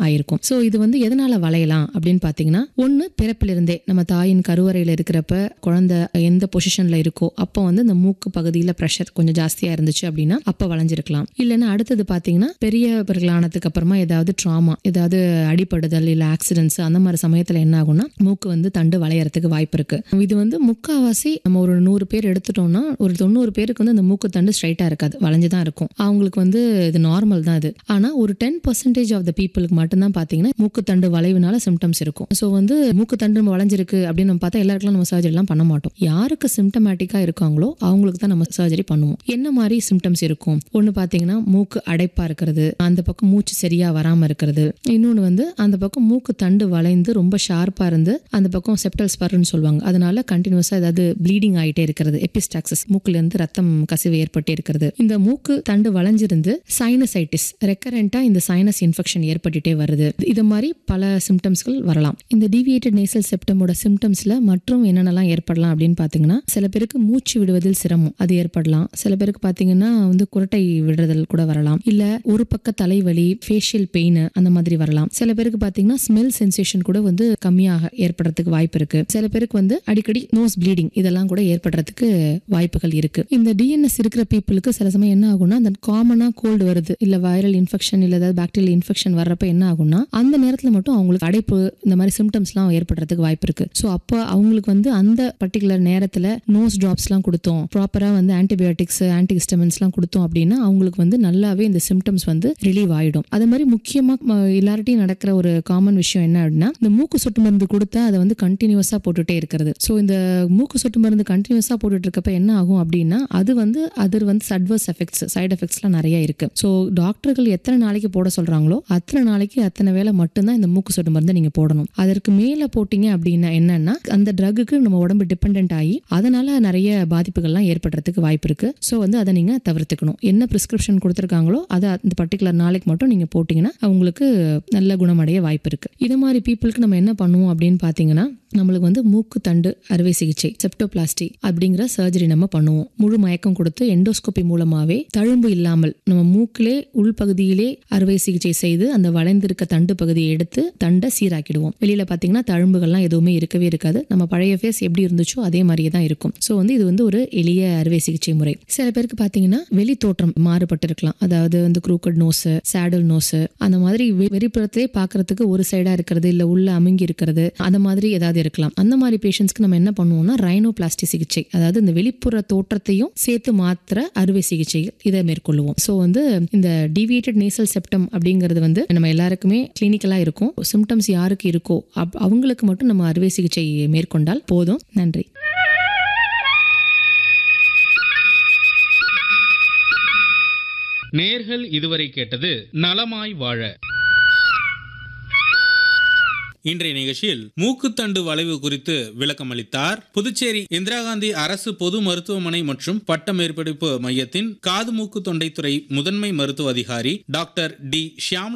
ஆயிருக்கும் ஸோ இது வந்து எதனால வளையலாம் அப்படின்னு பார்த்தீங்கன்னா ஒன்று பிறப்பிலிருந்தே நம்ம தாயின் கருவறையில் இருக்கிறப்ப குழந்தை எந்த பொசிஷன்ல இருக்கோ அப்போ வந்து இந்த மூக்கு பகுதியில் ப்ரெஷர் கொஞ்சம் ஜாஸ்தியா இருந்துச்சு அப்படின்னா அப்போ வளைஞ்சிருக்கலாம் இல்லைன்னா அடுத்தது பார்த்தீங்கன்னா பெரியவர்களானதுக்கு அப்புறமா ஏதாவது ட்ராமா ஏதாவது அடிபடுதல் இல்லை ஆக்சிடென்ட்ஸ் அந்த மாதிரி சமயத்தில் என்ன ஆகும்னா மூக்கு வந்து தண்டு வளையறதுக்கு வாய்ப்பு இருக்கு இது வந்து முக்காவாசி நம்ம ஒரு நூறு பேர் எடுத்துட்டோம்னா ஒரு தொண்ணூறு பேருக்கு வந்து அந்த மூக்கு தண்டு ஸ்ட்ரைட்டா இருக்காது வளைஞ்சு தான் இருக்கும் அவங்களுக்கு வந்து இது நார்மல் தான் இது ஆனா ஒரு டென் பர்சன்டேஜ் ஆஃப் த பீப்புளுக்கு மட்டும்தான் பாத்தீங்கன்னா மூக்கு தண்டு வளைவுனால சிம்டம்ஸ் இருக்கும் ஸோ வந்து மூக்கு தண்டு நம்ம வளைஞ்சிருக்கு அப்படின்னு நம்ம பார்த்தா எல்லாருக்கும் நம்ம சர்ஜரிலாம் பண்ண மாட்டோம் யாருக்கு சிம்டமேட்டிக்கா இருக்காங்களோ அவங்களுக்கு தான் நம்ம சர்ஜரி பண்ணுவோம் என்ன மாதிரி சிம்டம்ஸ் இருக்கும் ஒன்று பார்த்தீங்கன்னா மூக்கு அடைப்பா இருக்கிறது அந்த பக்கம் மூச்சு சரியா வராம இருக்கிறது இன்னொன்று வந்து அந்த பக்கம் மூக்கு தண்டு வளைந்து ரொம்ப ஷார்ப்பா இருந்து அந்த பக்கம் செப்டல் ஸ்பர்ன்னு சொல்லுவாங்க அதனால கண்டினியூஸா ஏதாவது ப்ளீடிங் ஆயிட்டே இருக்கிறது எபிஸ்டாக்சஸ் மூக்குல இருந்து ரத்தம் கசிவு ஏற்பட்டே இருக்கிறது இந்த மூக்கு தண்டு வளைஞ்சிருந்து சைனசைட்டிஸ் ரெக்கரண்டா இந்த சைனஸ் இன்ஃபெக்ஷன் ஏற்பட்டுட்டே வருது இது மாதிரி பல சிம்டம்ஸ்கள் வரலாம் இந்த டிவியேட்டட் நேசல் செப்டமோட சிம்டம்ஸ்ல மற்றும் என்னென்னலாம் ஏற்படலாம் அப்படின்னு பாத்தீங்கன்னா சில பேருக்கு மூச்சு விடுவதில் சிரமம் அது ஏற்படலாம் சில பேருக்கு பாத்தீங்கன்னா வந்து குரட்டை விடுறதல் கூட வரலாம் இல்ல ஒரு பக்க தலைவலி ஃபேஷியல் பெயின் அந்த மாதிரி வரலாம் சில பேருக்கு பாத்தீங்கன்னா ஸ்மெல் சென்சேஷன் கூட வந்து கம்மியாக ஏற்படுறதுக்கு வாய்ப்பு இருக்கு சில பேருக்கு வந்து அடிக்கடி நோஸ் ப்ளீடிங் இதெல்லாம் கூட ஏற்படுறதுக்கு வாய்ப்புகள் இருக்கு இந்த டிஎன்எஸ் இருக்கிற பீப்புளுக்கு சில சமயம் என்ன ஆகும்னா அந்த காமனா கோல்டு வருது இல்ல வைரல் இன்ஃபெக்ஷன் இல்ல ஏதாவது பாக்டீரியல் இன்ஃபெக்ஷன் வர்றப்ப என்ன ஆகும்னா அந்த நேரத்துல மட்டும் அவங்களுக்கு அடைப்பு இந்த மாதிரி சிம்டம்ஸ்லாம் ஏற்படுறதுக்கு வாய்ப்பு இருக்கு ஸோ அப்போ அவங்களுக்கு வந்து அந்த பர்டிகுலர் நேரத்துல நோஸ் ட்ராப்ஸ்லாம் கொடுத்தோம் ப்ராப்பரா வந்து ஆன்டிபயோட்டிக்ஸ் ஆன்டிஹிஸ்டமின்ஸ்லாம் கொடுத்தோம் அப்படின்னா அவங்களுக்கு வந்து நல்லாவே இந்த சிம்டம்ஸ் வந்து ரிலீவ் ஆயிடும் அது மாதிரி முக்கியமா ம, எல்லார்ட்டையும் நடக்கிற ஒரு காமன் விஷயம் என்ன அப்படின்னா இந்த மூக்கு சொட்டு மருந்து கொடுத்தா அதை வந்து கண்டினியூஸா போட்டுட்டே இருக்கிறது ஸோ இந்த மூக்கு சொட்டு மருந்து கண்டினியூஸா போட்டுட்டு இருக்கப்ப என்ன ஆகும் அப்படின்னா அது வந்து அது வந்து அட்வர்ஸ் எஃபெக்ட்ஸ் சைடு எஃபெக்ட்ஸ்லாம் நிறைய இருக்கு ஸோ டாக்டர்கள் எத்தனை நாளைக்கு போட சொல்றாங்களோ அத்தனை நாளைக்கு அத்தனை வேலை மட்டும்தான் இந்த மூக்கு சொட்டு மருந்து நீங்க போடணும் அதற்கு மேல போட்டீங்க அப்படின்னா என்னன்னா அந்த ட்ரக்குக்கு நம்ம உடம்பு டிபெண்ட் ஆகி அதனால நிறைய பாதிப்புகள்லாம் ஏற்படுறதுக்கு வாய்ப்பு இருக்கு ஸோ வந்து அதை நீங்க தவிர்த்துக்கணும் என்ன பிரிஸ்கிரிப்ஷன் கொடுத்துருக்காங்களோ அதை அந்த பர்டிகுலர் நாளைக்கு மட்டும் நீங்க போட்டீங்கன்னா அவங்களுக்கு நல்ல குணமடைய வாய்ப்பு இருக்கு இது மாதிரி பீப்புளுக்கு நம்ம என்ன பண்ணுவோம் அப்படின்னு பாத்தீங்கன்னா நம்மளுக்கு வந்து மூக்கு தண்டு அறுவை சிகிச்சை செப்டோபிளாஸ்டி அப்படிங்கிற சர்ஜரி நம்ம பண்ணுவோம் முழு மயக்கம் கொடுத்து எண்டோஸ்கோபி மூலமாவே தழும்பு இல்லாமல் நம்ம மூக்கிலே உள்பகுதியிலே அறுவை சிகிச்சை செய்து அந்த வளைந்திருக்க தண்டு பகுதியை எடுத்து தண்டை சீராக்கிடுவோம் வெளியில பாத்தீங்கன்னா தழும்புகள்லாம் எதுவுமே இருக்கவே இருக்காது நம்ம பழைய ஃபேஸ் எப்படி இருந்துச்சோ அதே மாதிரியே தான் இருக்கும் ஸோ வந்து இது வந்து ஒரு எளிய அறுவை சிகிச்சை முறை சில பேருக்கு பாத்தீங்கன்னா வெளி தோற்றம் மாறுபட்டு இருக்கலாம் அதாவது வந்து குரூக்கட் நோஸ் சேடல் நோஸ் அந்த மாதிரி வெ- வெளிப்புறத்திலே பார்க்கறதுக்கு ஒரு சைடா இருக்கிறது இல்ல உள்ள அமுங்கி இருக்கிறது அந்த மாதிரி ஏதாவது இருக்கலாம் அந்த மாதிரி பேஷண்ட்ஸ்க்கு நம்ம என்ன பண்ணுவோம்னா ரைனோபிளாஸ்டி சிகிச்சை அதாவது இந்த வெளிப்புற தோற்றத்தையும் சேர்த்து மாத்திர அறுவை சிகிச்சை இதை மேற்கொள்ளுவோம் ஸோ வந்து இந்த டிவியேட்டட் நேசல் செப்டம் அப்படிங்கிறது வந்து நம்ம எல்லாருக்குமே கிளினிக்கலா இருக்கும் சிம்டம்ஸ் யாருக்கு இருக்கோ அப்- அவங்களுக்கு மட்டும் நம்ம அறுவை சிகிச்சை மேற்கொண்டால் போதும் நன்றி நேர்கள் இதுவரை கேட்டது நலமாய் வாழ இன்றைய நிகழ்ச்சியில் மூக்குத்தண்டு வளைவு குறித்து விளக்கம் அளித்தார் புதுச்சேரி இந்திரா காந்தி அரசு பொது மருத்துவமனை மற்றும் பட்ட மேற்படிப்பு மையத்தின் காது மூக்கு தொண்டைத்துறை முதன்மை மருத்துவ அதிகாரி டாக்டர் டி ஷியாம்